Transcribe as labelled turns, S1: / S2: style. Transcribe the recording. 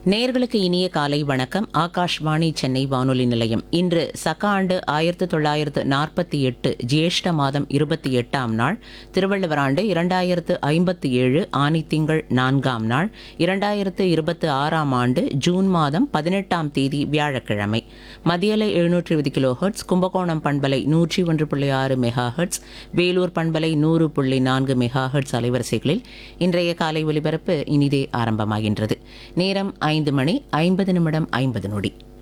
S1: நேர்களுக்கு இனிய காலை வணக்கம் ஆகாஷ்வாணி சென்னை வானொலி நிலையம் இன்று சக ஆண்டு ஆயிரத்து தொள்ளாயிரத்து நாற்பத்தி எட்டு ஜேஷ்ட மாதம் இருபத்தி எட்டாம் நாள் திருவள்ளுவர் ஆண்டு இரண்டாயிரத்து ஐம்பத்தி ஏழு ஆனி திங்கள் நான்காம் நாள் இரண்டாயிரத்து இருபத்து ஆறாம் ஆண்டு ஜூன் மாதம் பதினெட்டாம் தேதி வியாழக்கிழமை மதியலை எழுநூற்றி இருபது கிலோ ஹெர்ட்ஸ் கும்பகோணம் பண்பலை நூற்றி ஒன்று புள்ளி ஆறு மெகா ஹெர்ட்ஸ் வேலூர் பண்பலை நூறு புள்ளி நான்கு மெகா ஹெர்ட்ஸ் அலைவரிசைகளில் இன்றைய காலை ஒலிபரப்பு இனிதே ஆரம்பமாகின்றது நேரம் ஐந்து மணி ஐம்பது நிமிடம் ஐம்பது நொடி